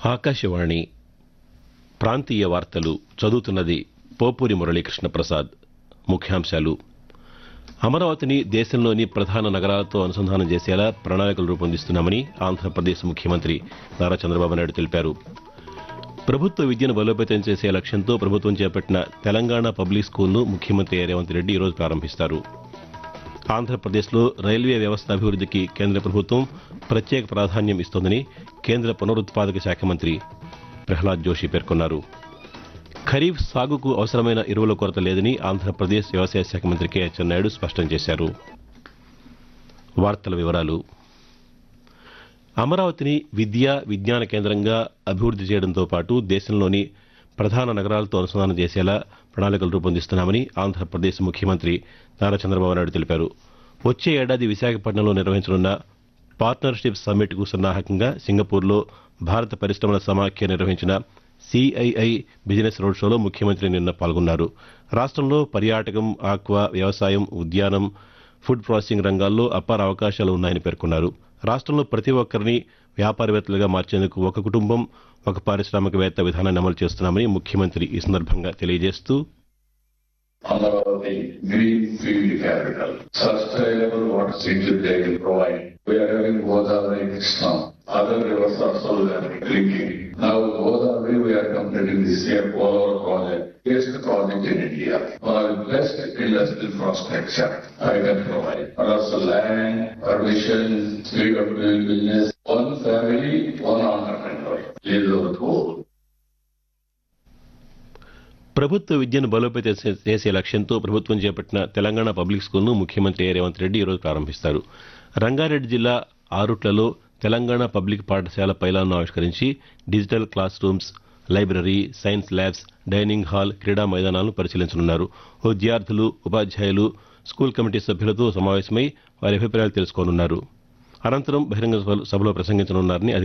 ఆకాశవాణి ప్రాంతీయ వార్తలు చదువుతున్నది పోపూరి మురళీకృష్ణ ప్రసాద్ ముఖ్యాంశాలు అమరావతిని దేశంలోని ప్రధాన నగరాలతో అనుసంధానం చేసేలా ప్రణాళికలు రూపొందిస్తున్నామని ఆంధ్రప్రదేశ్ ముఖ్యమంత్రి నారా చంద్రబాబు నాయుడు తెలిపారు ప్రభుత్వ విద్యను బలోపేతం చేసే లక్ష్యంతో ప్రభుత్వం చేపట్టిన తెలంగాణ పబ్లిక్ స్కూల్ను ముఖ్యమంత్రి రేవంత్ రెడ్డి ఈరోజు ప్రారంభిస్తారు ఆంధ్రప్రదేశ్లో రైల్వే వ్యవస్థ అభివృద్ధికి కేంద్ర ప్రభుత్వం ప్రత్యేక ప్రాధాన్యం ఇస్తోందని కేంద్ర పునరుత్పాదక శాఖ మంత్రి ప్రహ్లాద్ జోషి పేర్కొన్నారు ఖరీఫ్ సాగుకు అవసరమైన ఎరువుల కొరత లేదని ఆంధ్రప్రదేశ్ వ్యవసాయ శాఖ మంత్రి కె అచ్చెన్నాయుడు స్పష్టం చేశారు వార్తల వివరాలు అమరావతిని విద్యా విజ్ఞాన కేంద్రంగా అభివృద్ది చేయడంతో పాటు దేశంలోని ప్రధాన నగరాలతో అనుసంధానం చేసేలా ప్రణాళికలు రూపొందిస్తున్నామని ఆంధ్రప్రదేశ్ ముఖ్యమంత్రి నారా చంద్రబాబు నాయుడు తెలిపారు వచ్చే ఏడాది విశాఖపట్నంలో నిర్వహించనున్న పార్ట్నర్షిప్ సమ్మిట్కు సన్నాహకంగా సింగపూర్లో భారత పరిశ్రమల సమాఖ్య నిర్వహించిన సిఐఐ బిజినెస్ రోడ్ షోలో ముఖ్యమంత్రి నిన్న పాల్గొన్నారు రాష్ట్రంలో పర్యాటకం ఆక్వా వ్యవసాయం ఉద్యానం ఫుడ్ ప్రాసెసింగ్ రంగాల్లో అపార అవకాశాలు ఉన్నాయని పేర్కొన్నారు రాష్ట్రంలో ప్రతి ఒక్కరిని వ్యాపారవేత్తలుగా మార్చేందుకు ఒక కుటుంబం ఒక పారిశ్రామికవేత్త విధానాన్ని అమలు చేస్తున్నామని ముఖ్యమంత్రి ఈ సందర్భంగా తెలియజేస్తూ Amaravati Greenfield Capital. Sustainable water security they will provide. We are having Godavari Krishna. Other rivers also we are drinking. Now Godavari we are completing this year Polar project. Biggest project in India. One of the best industrial infrastructure I can provide. And also land, permission, speed of doing business. One family, one entrepreneur. This is our goal. ప్రభుత్వ విద్యను బలోపేతం చే- చేసే లక్ష్యంతో ప్రభుత్వం చేపట్టిన Telangana public స్కూల్ను ముఖ్యమంత్రి రేవంత్ రెడ్డి ఈరోజు ప్రారంభిస్తారు రంగారెడ్డి జిల్లా ఆరుట్లలో తెలంగాణ పబ్లిక్ పాఠశాల పైలాన్ను ఆవిష్కరించి digital class rooms library science labs dining hall క్రీడా మైదానాలను పరిశీలించనున్నారు విద్యార్థులు ఉపాధ్యాయులు స్కూల్ కమిటీ సభ్యులతో సమావేశమై వారి అభిప్రాయాలు తెలుసుకోనున్నారు అనంతరం బహిరంగ సభలో ప్రసంగించనున్నారని అధికారులు